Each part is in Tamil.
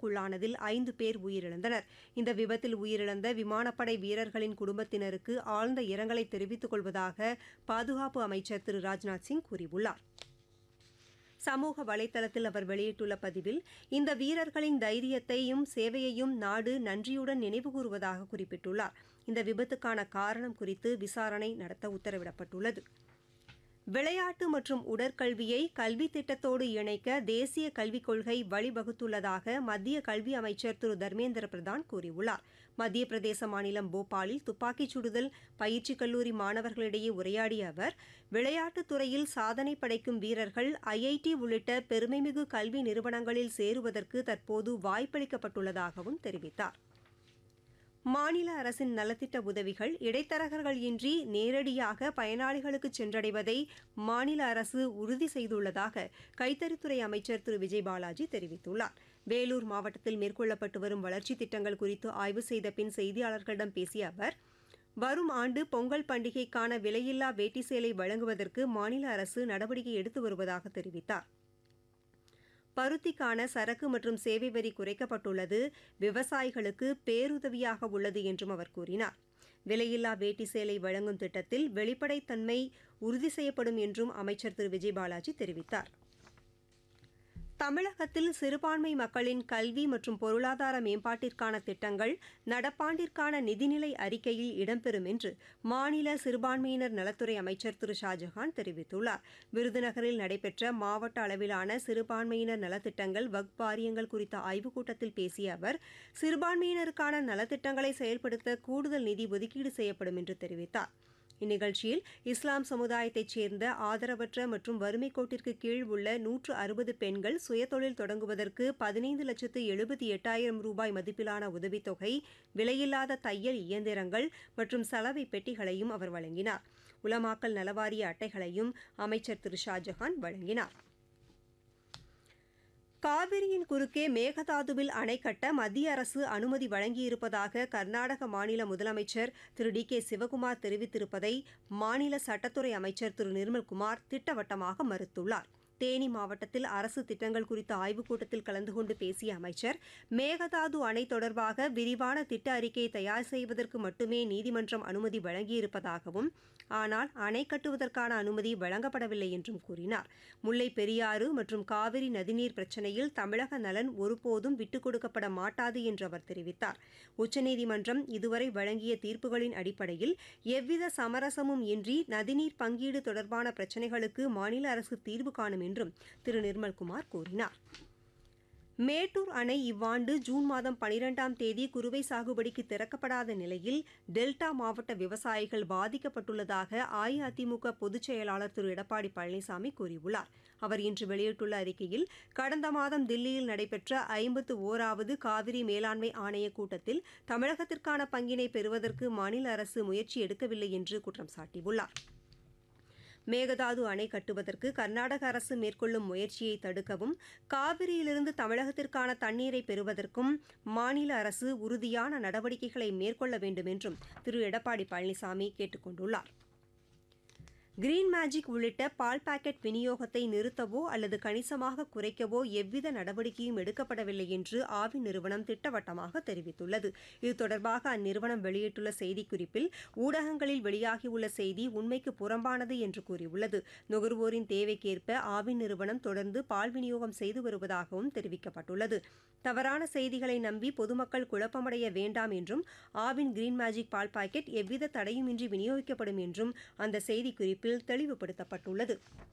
விபத்துக்குள்ளானதில் ஐந்து பேர் உயிரிழந்தனர் இந்த விபத்தில் உயிரிழந்த விமானப்படை வீரர்களின் குடும்பத்தினருக்கு ஆழ்ந்த இரங்கலை தெரிவித்துக் கொள்வதாக பாதுகாப்பு அமைச்சர் திரு ராஜ்நாத் சிங் கூறியுள்ளார் சமூக வலைதளத்தில் அவர் வெளியிட்டுள்ள பதிவில் இந்த வீரர்களின் தைரியத்தையும் சேவையையும் நாடு நன்றியுடன் நினைவுகூறுவதாக குறிப்பிட்டுள்ளார் இந்த விபத்துக்கான காரணம் குறித்து விசாரணை நடத்த உத்தரவிடப்பட்டுள்ளது விளையாட்டு மற்றும் உடற்கல்வியை கல்வி திட்டத்தோடு இணைக்க தேசிய கல்விக் கொள்கை வழிவகுத்துள்ளதாக மத்திய கல்வி அமைச்சர் திரு தர்மேந்திர பிரதான் கூறியுள்ளார் மத்திய பிரதேச மாநிலம் போபாலில் துப்பாக்கிச் சுடுதல் பயிற்சி கல்லூரி மாணவர்களிடையே உரையாடிய அவர் விளையாட்டுத் துறையில் சாதனை படைக்கும் வீரர்கள் ஐஐடி உள்ளிட்ட பெருமைமிகு கல்வி நிறுவனங்களில் சேருவதற்கு தற்போது வாய்ப்பளிக்கப்பட்டுள்ளதாகவும் தெரிவித்தார் மாநில அரசின் நலத்திட்ட உதவிகள் இடைத்தரகர்கள் இன்றி நேரடியாக பயனாளிகளுக்கு சென்றடைவதை மாநில அரசு உறுதி செய்துள்ளதாக கைத்தறித்துறை அமைச்சர் திரு விஜய் பாலாஜி தெரிவித்துள்ளார் வேலூர் மாவட்டத்தில் மேற்கொள்ளப்பட்டு வரும் வளர்ச்சித் திட்டங்கள் குறித்து ஆய்வு செய்த பின் செய்தியாளர்களிடம் பேசிய அவர் வரும் ஆண்டு பொங்கல் பண்டிகைக்கான விலையில்லா வேட்டி சேலை வழங்குவதற்கு மாநில அரசு நடவடிக்கை எடுத்து வருவதாக தெரிவித்தார் பருத்திக்கான சரக்கு மற்றும் சேவை வரி குறைக்கப்பட்டுள்ளது விவசாயிகளுக்கு பேருதவியாக உள்ளது என்றும் அவர் கூறினார் விலையில்லா வேட்டி சேலை வழங்கும் திட்டத்தில் வெளிப்படைத்தன்மை உறுதி செய்யப்படும் என்றும் அமைச்சர் திரு விஜய் பாலாஜி தெரிவித்தார் தமிழகத்தில் சிறுபான்மை மக்களின் கல்வி மற்றும் பொருளாதார மேம்பாட்டிற்கான திட்டங்கள் நடப்பாண்டிற்கான நிதிநிலை அறிக்கையில் இடம்பெறும் என்று மாநில சிறுபான்மையினர் நலத்துறை அமைச்சர் திரு ஷாஜஹான் தெரிவித்துள்ளார் விருதுநகரில் நடைபெற்ற மாவட்ட அளவிலான சிறுபான்மையினர் நலத்திட்டங்கள் வக் வாரியங்கள் குறித்த ஆய்வுக் கூட்டத்தில் பேசிய அவர் சிறுபான்மையினருக்கான நலத்திட்டங்களை செயல்படுத்த கூடுதல் நிதி ஒதுக்கீடு செய்யப்படும் என்று தெரிவித்தார் இந்நிகழ்ச்சியில் இஸ்லாம் சமுதாயத்தைச் சேர்ந்த ஆதரவற்ற மற்றும் வறுமைக் கோட்டிற்கு கீழ் உள்ள நூற்று அறுபது பெண்கள் சுயதொழில் தொடங்குவதற்கு பதினைந்து லட்சத்து எழுபத்தி எட்டாயிரம் ரூபாய் மதிப்பிலான உதவித்தொகை விலையில்லாத தையல் இயந்திரங்கள் மற்றும் சலவை பெட்டிகளையும் அவர் வழங்கினார் உலமாக்கல் நலவாரிய அட்டைகளையும் அமைச்சர் திரு ஷாஜஹான் வழங்கினார் காவிரியின் குறுக்கே மேகதாதுவில் அணை கட்ட மத்திய அரசு அனுமதி வழங்கியிருப்பதாக கர்நாடக மாநில முதலமைச்சர் திரு டி கே சிவகுமார் தெரிவித்திருப்பதை மாநில சட்டத்துறை அமைச்சர் திரு நிர்மல்குமார் திட்டவட்டமாக மறுத்துள்ளார் தேனி மாவட்டத்தில் அரசு திட்டங்கள் குறித்த ஆய்வுக் கூட்டத்தில் கலந்து கொண்டு பேசிய அமைச்சர் மேகதாது அணை தொடர்பாக விரிவான திட்ட அறிக்கையை தயார் செய்வதற்கு மட்டுமே நீதிமன்றம் அனுமதி வழங்கியிருப்பதாகவும் ஆனால் அணை கட்டுவதற்கான அனுமதி வழங்கப்படவில்லை என்றும் கூறினார் முல்லை பெரியாறு மற்றும் காவிரி நதிநீர் பிரச்சினையில் தமிழக நலன் ஒருபோதும் விட்டுக் கொடுக்கப்பட மாட்டாது என்று அவர் தெரிவித்தார் உச்சநீதிமன்றம் இதுவரை வழங்கிய தீர்ப்புகளின் அடிப்படையில் எவ்வித சமரசமும் இன்றி நதிநீர் பங்கீடு தொடர்பான பிரச்சினைகளுக்கு மாநில அரசு தீர்வு காணும் என்றும் திரு நிர்மல்குமார் கூறினார் மேட்டூர் அணை இவ்வாண்டு ஜூன் மாதம் பனிரெண்டாம் தேதி குறுவை சாகுபடிக்கு திறக்கப்படாத நிலையில் டெல்டா மாவட்ட விவசாயிகள் பாதிக்கப்பட்டுள்ளதாக அஇஅதிமுக பொதுச் செயலாளர் திரு எடப்பாடி பழனிசாமி கூறியுள்ளார் அவர் இன்று வெளியிட்டுள்ள அறிக்கையில் கடந்த மாதம் தில்லியில் நடைபெற்ற ஐம்பத்து ஓராவது காவிரி மேலாண்மை ஆணைய கூட்டத்தில் தமிழகத்திற்கான பங்கினை பெறுவதற்கு மாநில அரசு முயற்சி எடுக்கவில்லை என்று குற்றம் சாட்டியுள்ளார் மேகதாது அணை கட்டுவதற்கு கர்நாடக அரசு மேற்கொள்ளும் முயற்சியை தடுக்கவும் காவிரியிலிருந்து தமிழகத்திற்கான தண்ணீரை பெறுவதற்கும் மாநில அரசு உறுதியான நடவடிக்கைகளை மேற்கொள்ள வேண்டும் என்றும் திரு எடப்பாடி பழனிசாமி கேட்டுக் கொண்டுள்ளார் கிரீன் மேஜிக் உள்ளிட்ட பால் பாக்கெட் விநியோகத்தை நிறுத்தவோ அல்லது கணிசமாக குறைக்கவோ எவ்வித நடவடிக்கையும் எடுக்கப்படவில்லை என்று ஆவி நிறுவனம் திட்டவட்டமாக தெரிவித்துள்ளது இது தொடர்பாக அந்நிறுவனம் வெளியிட்டுள்ள செய்திக்குறிப்பில் ஊடகங்களில் வெளியாகியுள்ள செய்தி உண்மைக்கு புறம்பானது என்று கூறியுள்ளது நுகர்வோரின் தேவைக்கேற்ப ஆவி நிறுவனம் தொடர்ந்து பால் விநியோகம் செய்து வருவதாகவும் தெரிவிக்கப்பட்டுள்ளது தவறான செய்திகளை நம்பி பொதுமக்கள் குழப்பமடைய வேண்டாம் என்றும் ஆவின் கிரீன் மேஜிக் பால் பாக்கெட் எவ்வித தடையுமின்றி விநியோகிக்கப்படும் என்றும் அந்த செய்திக்குறிப்பில் தெளிவுபடுத்தப்பட்டுள்ளது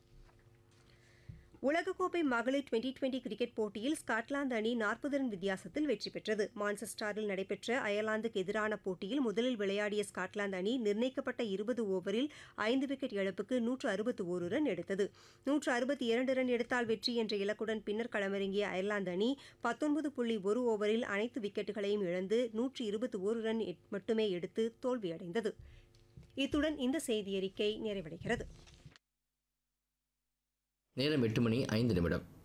உலகக்கோப்பை மகளிர் டுவெண்டி டுவெண்டி கிரிக்கெட் போட்டியில் ஸ்காட்லாந்து அணி நாற்பது ரன் வித்தியாசத்தில் வெற்றி பெற்றது மான்செஸ்டரில் நடைபெற்ற அயர்லாந்துக்கு எதிரான போட்டியில் முதலில் விளையாடிய ஸ்காட்லாந்து அணி நிர்ணயிக்கப்பட்ட இருபது ஓவரில் ஐந்து விக்கெட் இழப்புக்கு நூற்று அறுபத்தி ஒரு ரன் எடுத்தது நூற்று அறுபத்தி இரண்டு ரன் எடுத்தால் வெற்றி என்ற இலக்குடன் பின்னர் களமிறங்கிய அயர்லாந்து அணி பத்தொன்பது புள்ளி ஒரு ஓவரில் அனைத்து விக்கெட்டுகளையும் இழந்து நூற்று இருபத்தி ஒரு ரன் மட்டுமே எடுத்து தோல்வியடைந்தது இத்துடன் இந்த செய்தியறிக்கை நிறைவடைகிறது நேரம் எட்டு மணி ஐந்து நிமிடம்